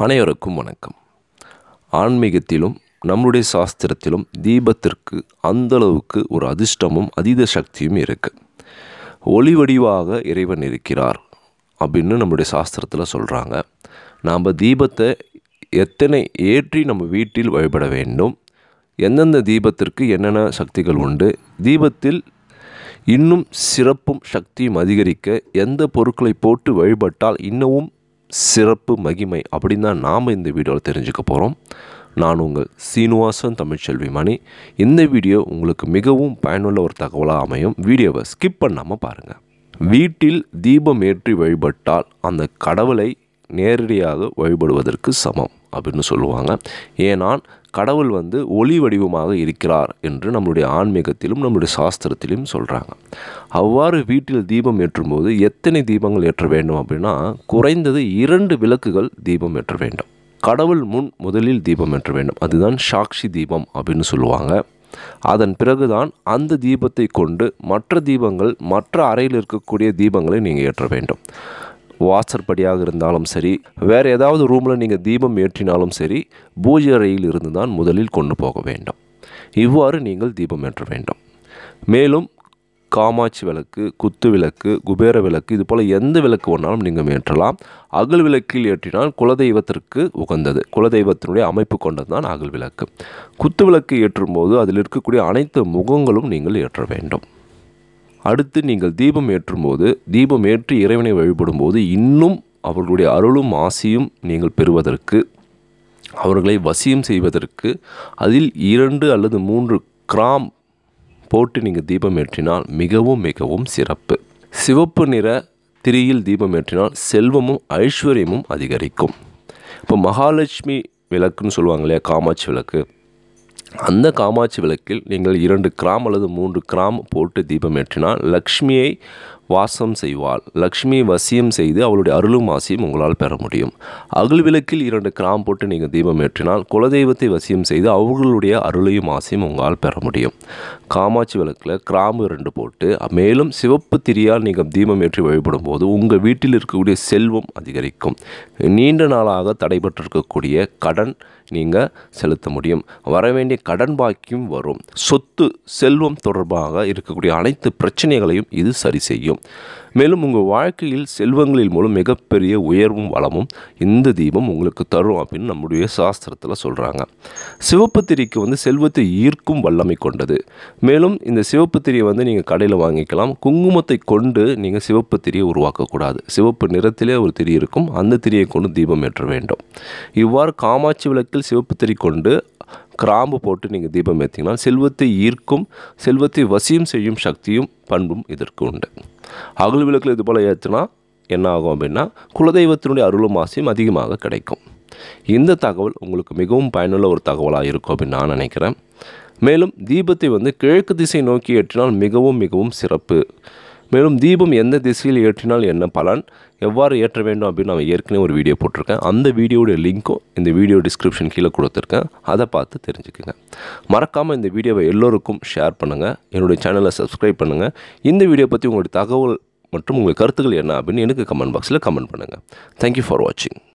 அனைவருக்கும் வணக்கம் ஆன்மீகத்திலும் நம்முடைய சாஸ்திரத்திலும் தீபத்திற்கு அந்த அளவுக்கு ஒரு அதிர்ஷ்டமும் அதீத சக்தியும் இருக்குது ஒளி வடிவாக இறைவன் இருக்கிறார் அப்படின்னு நம்முடைய சாஸ்திரத்தில் சொல்கிறாங்க நாம் தீபத்தை எத்தனை ஏற்றி நம்ம வீட்டில் வழிபட வேண்டும் எந்தெந்த தீபத்திற்கு என்னென்ன சக்திகள் உண்டு தீபத்தில் இன்னும் சிறப்பும் சக்தியும் அதிகரிக்க எந்த பொருட்களை போட்டு வழிபட்டால் இன்னமும் சிறப்பு மகிமை அப்படின்னு தான் நாம் இந்த வீடியோவில் தெரிஞ்சுக்க போகிறோம் நான் உங்கள் சீனிவாசன் தமிழ்ச்செல்வி மணி இந்த வீடியோ உங்களுக்கு மிகவும் பயனுள்ள ஒரு தகவலாக அமையும் வீடியோவை ஸ்கிப் பண்ணாமல் பாருங்கள் வீட்டில் தீபம் ஏற்றி வழிபட்டால் அந்த கடவுளை நேரடியாக வழிபடுவதற்கு சமம் அப்படின்னு சொல்லுவாங்க ஏனால் கடவுள் வந்து ஒளி வடிவமாக இருக்கிறார் என்று நம்மளுடைய ஆன்மீகத்திலும் நம்மளுடைய சாஸ்திரத்திலும் சொல்கிறாங்க அவ்வாறு வீட்டில் தீபம் ஏற்றும்போது எத்தனை தீபங்கள் ஏற்ற வேண்டும் அப்படின்னா குறைந்தது இரண்டு விளக்குகள் தீபம் ஏற்ற வேண்டும் கடவுள் முன் முதலில் தீபம் ஏற்ற வேண்டும் அதுதான் சாட்சி தீபம் அப்படின்னு சொல்லுவாங்க அதன் பிறகுதான் அந்த தீபத்தை கொண்டு மற்ற தீபங்கள் மற்ற அறையில் இருக்கக்கூடிய தீபங்களை நீங்கள் ஏற்ற வேண்டும் வாசற்படியாக இருந்தாலும் சரி வேறு ஏதாவது ரூமில் நீங்கள் தீபம் ஏற்றினாலும் சரி பூஜை அறையில் இருந்து தான் முதலில் கொண்டு போக வேண்டும் இவ்வாறு நீங்கள் தீபம் ஏற்ற வேண்டும் மேலும் காமாட்சி விளக்கு குத்து விளக்கு குபேர விளக்கு இது போல் எந்த விளக்கு வேணாலும் நீங்கள் ஏற்றலாம் அகல் விளக்கில் ஏற்றினால் குலதெய்வத்திற்கு உகந்தது குலதெய்வத்தினுடைய அமைப்பு கொண்டது தான் அகல் விளக்கு குத்து விளக்கு ஏற்றும் போது அதில் இருக்கக்கூடிய அனைத்து முகங்களும் நீங்கள் ஏற்ற வேண்டும் அடுத்து நீங்கள் தீபம் ஏற்றும்போது தீபம் ஏற்றி இறைவனை வழிபடும்போது இன்னும் அவர்களுடைய அருளும் ஆசியும் நீங்கள் பெறுவதற்கு அவர்களை வசியம் செய்வதற்கு அதில் இரண்டு அல்லது மூன்று கிராம் போட்டு நீங்கள் தீபம் ஏற்றினால் மிகவும் மிகவும் சிறப்பு சிவப்பு நிற திரியில் தீபம் ஏற்றினால் செல்வமும் ஐஸ்வர்யமும் அதிகரிக்கும் இப்போ மகாலட்சுமி விளக்குன்னு சொல்லுவாங்க இல்லையா காமாட்சி விளக்கு அந்த காமாட்சி விளக்கில் நீங்கள் இரண்டு கிராம் அல்லது மூன்று கிராம் போட்டு தீபம் ஏற்றினால் லக்ஷ்மியை வாசம் செய்வாள் லக்ஷ்மியை வசியம் செய்து அவளுடைய அருளும் ஆசையும் உங்களால் பெற முடியும் அகல் விளக்கில் இரண்டு கிராம் போட்டு நீங்கள் தீபம் ஏற்றினால் குலதெய்வத்தை வசியம் செய்து அவர்களுடைய அருளையும் ஆசையும் உங்களால் பெற முடியும் காமாட்சி விளக்கில் கிராம்பு ரெண்டு போட்டு மேலும் சிவப்பு திரியால் நீங்கள் தீபம் ஏற்றி வழிபடும் போது உங்கள் வீட்டில் இருக்கக்கூடிய செல்வம் அதிகரிக்கும் நீண்ட நாளாக தடைபட்டிருக்கக்கூடிய கடன் நீங்கள் செலுத்த முடியும் வர வேண்டிய கடன் பாக்கியும் வரும் சொத்து செல்வம் தொடர்பாக இருக்கக்கூடிய அனைத்து பிரச்சனைகளையும் இது சரி செய்யும் மேலும் உங்கள் வாழ்க்கையில் செல்வங்களில் மூலம் மிகப்பெரிய உயர்வும் வளமும் இந்த தீபம் உங்களுக்கு தரும் அப்படின்னு நம்முடைய சாஸ்திரத்தில் சொல்கிறாங்க சிவப்பு திரிக்கு வந்து செல்வத்தை ஈர்க்கும் வல்லமை கொண்டது மேலும் இந்த சிவப்பு திரியை வந்து நீங்கள் கடையில் வாங்கிக்கலாம் குங்குமத்தை கொண்டு நீங்கள் சிவப்பு திரியை உருவாக்கக்கூடாது சிவப்பு நிறத்திலே ஒரு திரி இருக்கும் அந்த திரியை கொண்டு தீபம் ஏற்ற வேண்டும் இவ்வாறு காமாட்சி விளக்கில் சிவப்பு திரி கொண்டு கிராம்பு போட்டு நீங்கள் தீபம் ஏற்றிங்கன்னா செல்வத்தை ஈர்க்கும் செல்வத்தை வசியம் செய்யும் சக்தியும் பண்பும் இதற்கு உண்டு அகல் விளக்கில் இது போல் ஏற்றினா என்ன ஆகும் அப்படின்னா குலதெய்வத்தினுடைய அருளும் ஆசையும் அதிகமாக கிடைக்கும் இந்த தகவல் உங்களுக்கு மிகவும் பயனுள்ள ஒரு தகவலாக இருக்கும் அப்படின்னு நான் நினைக்கிறேன் மேலும் தீபத்தை வந்து கிழக்கு திசை நோக்கி ஏற்றினால் மிகவும் மிகவும் சிறப்பு மேலும் தீபம் எந்த திசையில் ஏற்றினால் என்ன பலன் எவ்வாறு ஏற்ற வேண்டும் அப்படின்னு நான் ஏற்கனவே ஒரு வீடியோ போட்டிருக்கேன் அந்த வீடியோடைய லிங்க்கும் இந்த வீடியோ டிஸ்கிரிப்ஷன் கீழே கொடுத்துருக்கேன் அதை பார்த்து தெரிஞ்சுக்குங்க மறக்காமல் இந்த வீடியோவை எல்லோருக்கும் ஷேர் பண்ணுங்கள் என்னுடைய சேனலை சப்ஸ்கிரைப் பண்ணுங்கள் இந்த வீடியோ பற்றி உங்களுடைய தகவல் மற்றும் உங்கள் கருத்துக்கள் என்ன அப்படின்னு எனக்கு கமெண்ட் பாக்ஸில் கமெண்ட் பண்ணுங்கள் தேங்க்யூ ஃபார் வாட்சிங்